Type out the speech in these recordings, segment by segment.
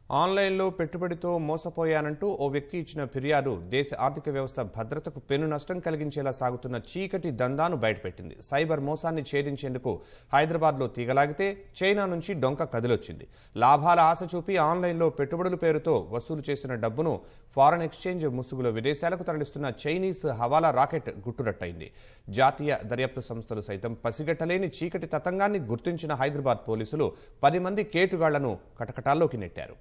ఆన్లైన్లో పెట్టుబడితో మోసపోయానంటూ ఓ వ్యక్తి ఇచ్చిన ఫిర్యాదు దేశ ఆర్థిక వ్యవస్థ భద్రతకు పెను నష్టం కలిగించేలా సాగుతున్న చీకటి దందాను బయటపెట్టింది సైబర్ మోసాన్ని ఛేదించేందుకు హైదరాబాద్లో తీగలాగితే చైనా నుంచి డొంక కదిలొచ్చింది లాభాల ఆశ చూపి ఆన్లైన్లో పెట్టుబడుల పేరుతో వసూలు చేసిన డబ్బును ఫారెన్ ఎక్స్చేంజ్ ముసుగులో విదేశాలకు తరలిస్తున్న చైనీస్ హవాలా రాకెట్ గుట్టురట్టయింది జాతీయ దర్యాప్తు సంస్థలు సైతం పసిగట్టలేని చీకటి తతంగాన్ని గుర్తించిన హైదరాబాద్ పోలీసులు పది మంది కేటుగాళ్లను కటకటాల్లోకి నెట్టారు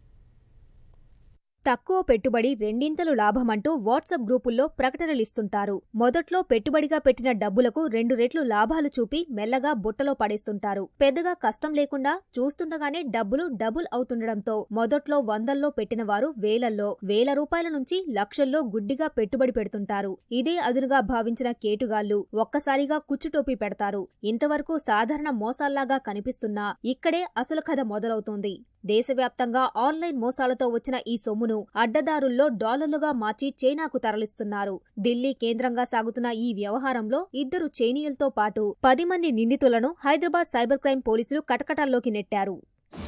తక్కువ పెట్టుబడి రెండింతలు లాభమంటూ వాట్సాప్ గ్రూపుల్లో ప్రకటనలిస్తుంటారు మొదట్లో పెట్టుబడిగా పెట్టిన డబ్బులకు రెండు రెట్లు లాభాలు చూపి మెల్లగా బుట్టలో పడేస్తుంటారు పెద్దగా కష్టం లేకుండా చూస్తుండగానే డబ్బులు డబుల్ అవుతుండడంతో మొదట్లో వందల్లో పెట్టిన వారు వేలల్లో వేల రూపాయల నుంచి లక్షల్లో గుడ్డిగా పెట్టుబడి పెడుతుంటారు ఇదే అదునుగా భావించిన కేటుగాళ్లు ఒక్కసారిగా కుచ్చుటోపీ పెడతారు ఇంతవరకు సాధారణ మోసాల్లాగా కనిపిస్తున్నా ఇక్కడే అసలు కథ మొదలవుతోంది దేశవ్యాప్తంగా ఆన్లైన్ మోసాలతో వచ్చిన ఈ సొమ్మును అడ్డదారుల్లో డాలర్లుగా మార్చి చైనాకు తరలిస్తున్నారు ఢిల్లీ కేంద్రంగా సాగుతున్న ఈ వ్యవహారంలో ఇద్దరు చైనీయులతో పాటు పది మంది నిందితులను హైదరాబాద్ సైబర్ క్రైమ్ పోలీసులు కటకటాల్లోకి నెట్టారు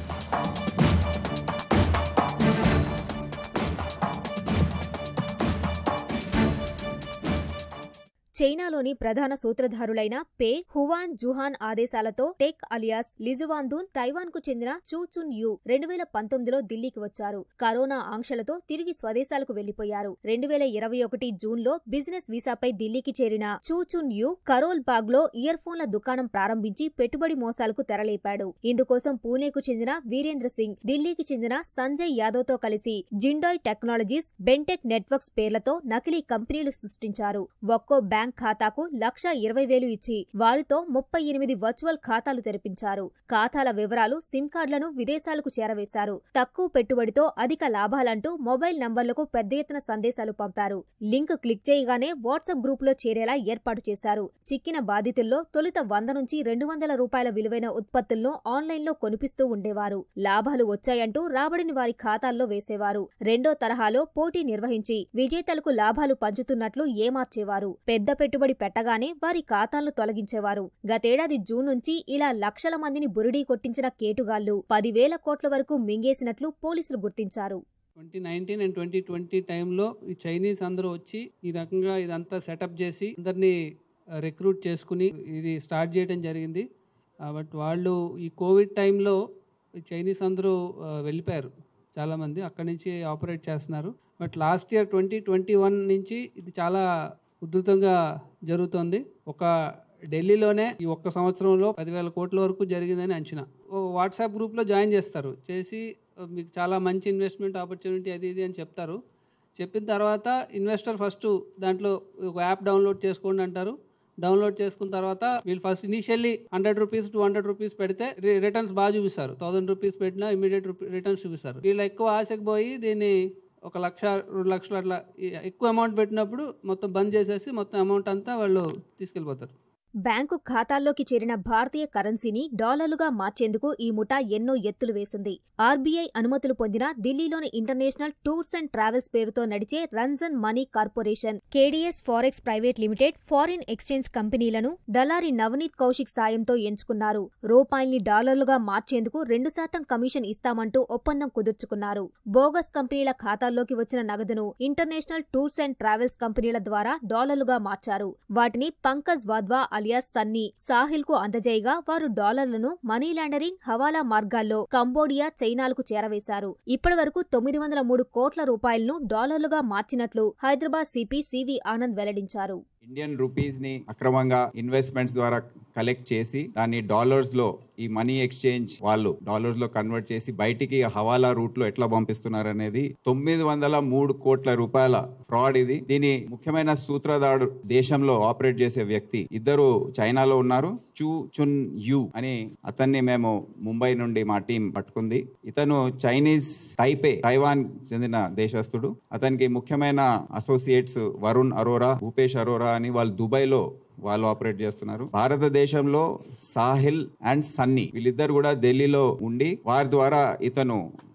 చైనాలోని ప్రధాన సూత్రధారులైన పే హువాన్ జుహాన్ ఆదేశాలతో టెక్ అలియాస్ లిజువాందూన్ తైవాన్ కు చెందిన చూచున్ యు రెండు వేల పంతొమ్మిదిలో ఢిల్లీకి వచ్చారు కరోనా ఆంక్షలతో తిరిగి స్వదేశాలకు వెళ్లిపోయారు రెండు వేల ఇరవై ఒకటి జూన్ లో బిజినెస్ వీసాపై ఢిల్లీకి చేరిన చూచున్ యు కరోల్ బాగ్ లో ఇయర్ ఫోన్ల దుకాణం ప్రారంభించి పెట్టుబడి మోసాలకు తెరలేపాడు ఇందుకోసం పూణేకు చెందిన వీరేంద్ర సింగ్ ఢిల్లీకి చెందిన సంజయ్ యాదవ్ తో కలిసి జిండాయ్ టెక్నాలజీస్ బెంటెక్ నెట్వర్క్స్ పేర్లతో నకిలీ కంపెనీలు సృష్టించారు ఒక్కో బ్యాంక్ ఖాతాకు లక్ష ఇరవై వేలు ఇచ్చి వారితో ముప్పై ఎనిమిది వర్చువల్ ఖాతాలు తెరిపించారు ఖాతాల వివరాలు సిమ్ కార్డులను విదేశాలకు చేరవేశారు తక్కువ పెట్టుబడితో అధిక లాభాలంటూ మొబైల్ నంబర్లకు పెద్ద ఎత్తున సందేశాలు పంపారు లింక్ క్లిక్ చేయగానే వాట్సాప్ గ్రూపులో చేరేలా ఏర్పాటు చేశారు చిక్కిన బాధితుల్లో తొలుత వంద నుంచి రెండు వందల రూపాయల విలువైన ఉత్పత్తులను ఆన్లైన్లో కొనిపిస్తూ ఉండేవారు లాభాలు వచ్చాయంటూ రాబడిని వారి ఖాతాల్లో వేసేవారు రెండో తరహాలో పోటీ నిర్వహించి విజేతలకు లాభాలు పంచుతున్నట్లు ఏమార్చేవారు పెద్ద పెట్టుబడి పెట్టగానే వారి ఖాతాలను తొలగించేవారు గతేడాది జూన్ నుంచి ఇలా లక్షల మందిని బురిడీ కొట్టించిన కేటుగాళ్లు పదివేల కోట్ల వరకు మింగేసినట్లు పోలీసులు గుర్తించారు twenty nineteen and twenty twenty టైంలో ఈ చైనీస్ అందరూ వచ్చి ఈ రకంగా ఇదంతా సెటప్ చేసి అందరినీ రిక్రూట్ చేసుకుని ఇది స్టార్ట్ చేయడం జరిగింది బట్ వాళ్ళు ఈ కోవిడ్ టైంలో ఈ చైనీస్ అందరూ ఆ, వెళ్ళిపోయారు చాలామంది అక్కడి నుంచి ఆపరేట్ చేస్తున్నారు but last year twenty twenty one నుంచి ఇది చాలా ఉధృతంగా జరుగుతోంది ఒక ఢిల్లీలోనే ఈ ఒక్క సంవత్సరంలో పదివేల కోట్ల వరకు జరిగిందని అంచనా ఓ వాట్సాప్ గ్రూప్లో జాయిన్ చేస్తారు చేసి "ఆ, మీకు చాలా మంచి ఇన్వెస్ట్మెంట్ ఆపర్చునిటీ అది ఇది అని చెప్తారు చెప్పిన తర్వాత ఇన్వెస్టర్ ఫస్ట్ దాంట్లో ఒక యాప్ డౌన్లోడ్ చేసుకోండి అంటారు డౌన్లోడ్ చేసుకున్న తర్వాత వీళ్ళు first initially hundred rupees two hundred rupees పెడితే రిటర్న్స్ బాగా చూపిస్తారు థౌసండ్ రూపీస్ పెట్టినా ఇమీడియట్ రిటర్న్స్ చూపిస్తారు వీళ్ళు ఎక్కువ ఆశకు పోయి దీన్ని ఒక లక్ష రెండు లక్షలు అట్లా ఈ- ఎక్కువ అమౌంట్ పెట్టినప్పుడు మొత్తం బంద్ చేసేసి మొత్తం అమౌంట్ అంతా వాళ్ళు తీసుకెళ్ళిపోతారు బ్యాంకు ఖాతాల్లోకి చేరిన భారతీయ కరెన్సీని డాలర్లుగా మార్చేందుకు ఈ ముఠా ఎన్నో ఎత్తులు వేసింది ఆర్బీఐ అనుమతులు పొందిన ఢిల్లీలోని ఇంటర్నేషనల్ టూర్స్ అండ్ ట్రావెల్స్ పేరుతో నడిచే Ranjan money corporation KDS forex private limited foreign exchange కంపెనీలను దళారి నవనీత్ కౌశిక్ సాయంతో ఎంచుకున్నారు రూపాయల్ని డాలర్లుగా మార్చేందుకు రెండు శాతం కమిషన్ ఇస్తామంటూ ఒప్పందం కుదుర్చుకున్నారు బోగస్ కంపెనీల ఖాతాల్లోకి వచ్చిన నగదును ఇంటర్నేషనల్ టూర్స్ అండ్ ట్రావెల్స్ కంపెనీల ద్వారా డాలర్లుగా మార్చారు వాటిని పంకజ్ వాద్వా అలియాస్ సన్నీ సాహిల్ కు అందజేయగా వారు డాలర్లను మనీ లాండరింగ్ హవాలా మార్గాల్లో కంబోడియా చైనాలకు చేరవేశారు ఇప్పటివరకు తొమ్మిది వందల మూడు కోట్ల రూపాయలను డాలర్లుగా మార్చినట్లు హైదరాబాద్ సిపి సివి ఆనంద్ వెల్లడించారు ఇండియన్ రూపీస్ ని అక్రమంగా ఇన్వెస్ట్మెంట్స్ ద్వారా కలెక్ట్ చేసి దాన్ని డాలర్స్ లో ఈ మనీ ఎక్స్చేంజ్ వాళ్ళు డాలర్స్ లో కన్వర్ట్ చేసి బయటికి హవాలా రూట్ లో ఎట్లా పంపిస్తున్నారు అనేది తొమ్మిది వందల మూడు కోట్ల రూపాయల ఫ్రాడ్ ఇది దీని ముఖ్యమైన సూత్రధారుడు దేశంలో ఆపరేట్ చేసే వ్యక్తి ఇద్దరు చైనాలో ఉన్నారు చూ చున్ యు అని అతన్ని మేము ముంబై నుండి మా టీం పట్టుకుంది ఇతను చైనీస్ టైపే తైవాన్ చెందిన దేశస్థుడు అతనికి ముఖ్యమైన అసోసియేట్స్ వరుణ్ అరోరా భూపేష్ అరోరా అని వాళ్ళు దుబాయ్ లో వాళ్ళు ఆపరేట్ చేస్తున్నారు భారతదేశంలో సాహిల్ అండ్ సన్నీ వీళ్ళిద్దరు కూడా ఢిల్లీలో ఉండి వారి ద్వారా ఇతను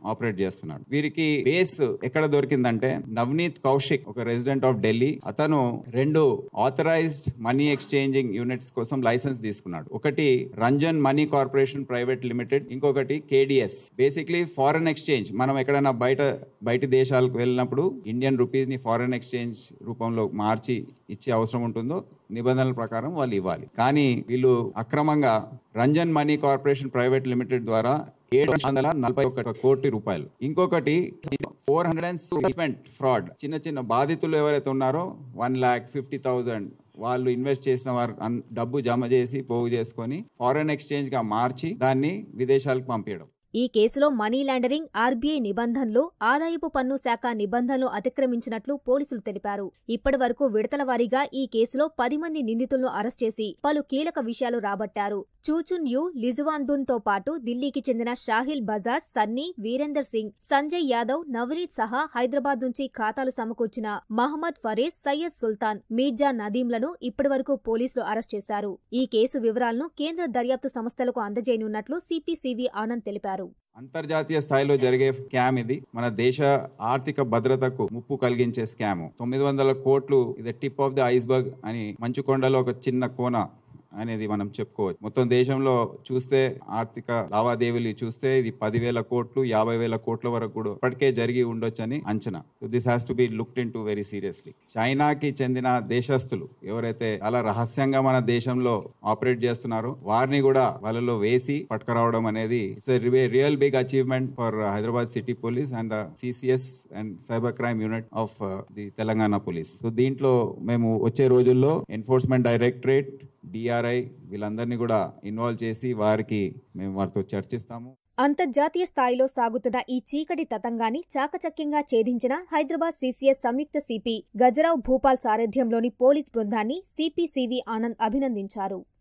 ఆపరేట్ చేస్తున్నాడు వీరికి బేస్ ఎక్కడ దొరికిందంటే నవనీత్ కౌశిక్ ఒక రెసిడెంట్ ఆఫ్ ఢిల్లీ అతను రెండు ఆథరైజ్డ్ మనీ ఎక్స్చేంజింగ్ యూనిట్స్ కోసం లైసెన్స్ తీసుకున్నాడు ఒకటి Ranjan money corporation private limited ఇంకొకటి కేడిఎస్ బేసిక్లీ ఫారెన్ ఎక్స్చేంజ్ మనం ఎక్కడైనా బయట బయట దేశాలకు వెళ్ళినప్పుడు ఇండియన్ రూపీస్ ని ఫారెన్ ఎక్స్చేంజ్ రూపంలో మార్చి ఇచ్చే అవసరం ఉంటుందో నిబంధనల ప్రకారం వాళ్ళు ఇవ్వాలి కానీ వీళ్ళు అక్రమంగా Ranjan money corporation private limited ద్వారా ఏడు వందల నలభై ఒక కోటి రూపాయలు ఇంకొకటి ఫోర్ హండ్రెడ్ అండ్ ఫ్రాడ్ చిన్న చిన్న బాధితులు ఎవరైతే ఉన్నారో వన్ ల్యాక్ ఫిఫ్టీ థౌజండ్ వాళ్ళు ఇన్వెస్ట్ చేసిన వారు అన్- డబ్బు జమ చేసి పోగు చేసుకొని ఫారెన్ ఎక్స్చేంజ్ గా మార్చి దాన్ని విదేశాలకు పంపించడం ఈ కేసులో మనీ లాండరింగ్ ఆర్బీఐ నిబంధనలు ఆదాయపు పన్ను శాఖ నిబంధనలు అతిక్రమించినట్లు పోలీసులు తెలిపారు ఇప్పటి వరకు విడతల వారీగా ఈ కేసులో పది మంది నిందితులను అరెస్ట్ చేసి పలు కీలక విషయాలు రాబట్టారు చూచున్ యు లిజువాన్దున్ తో పాటు ఢిల్లీకి చెందిన షాహిల్ బజాజ్ సన్నీ వీరేందర్ సింగ్ సంజయ్ యాదవ్ నవనీత్ సహా హైదరాబాద్ నుంచి ఖాతాలు సమకూర్చిన మహమ్మద్ ఫరేజ్ సయ్యద్ సుల్తాన్ మీర్జా నదీంలను ఇప్పటివరకు పోలీసులు అరెస్ట్ చేశారు ఈ కేసు వివరాలను కేంద్ర దర్యాప్తు సంస్థలకు అందజేయనున్నట్లు సిపిసివి ఆనంద్ తెలిపారు అంతర్జాతీయ స్థాయిలో జరిగే స్కామ్ ఇది మన దేశ ఆర్థిక భద్రతకు ముప్పు కలిగించే స్కామ్ తొమ్మిది వందల కోట్లు ఇది టిప్ ఆఫ్ ది ఐస్బర్గ్ అని మంచుకొండలో ఒక చిన్న కోన అనేది మనం చెప్పుకోవచ్చు మొత్తం దేశంలో చూస్తే ఆర్థిక లావాదేవీలు చూస్తే ఇది పదివేల కోట్లు యాభై వేల కోట్ల వరకు కూడా ఇప్పటికే జరిగి ఉండొచ్చని అంచనా so this has to be looked in to very seriously చైనాకి చెందిన దేశస్తులు ఎవరైతే చాలా రహస్యంగా మన దేశంలో ఆపరేట్ చేస్తున్నారో వారిని కూడా వాళ్ళలో వేసి పట్టుకురావడం అనేది it's real big achievement for Hyderabad city police and CCS and cyber crime unit of the Telangana police so దీంట్లో మేము వచ్చే రోజుల్లో ఎన్ఫోర్స్మెంట్ డైరెక్టరేట్ డిఆర్ఐ వీళ్ళందరినీ కూడా ఇన్వాల్వ్ చేసి వారికి మేము వారితో చర్చిస్తాము అంతర్జాతీయ స్థాయిలో సాగుతున్న ఈ చీకటి తతంగాన్ని చాకచక్యంగా ఛేదించిన హైదరాబాద్ సీసీఎస్ సంయుక్త సిపి గజరావ్ భూపాల్ సారథ్యంలోని పోలీస్ బృందాన్ని సిపిసివి ఆనంద్ అభినందించారు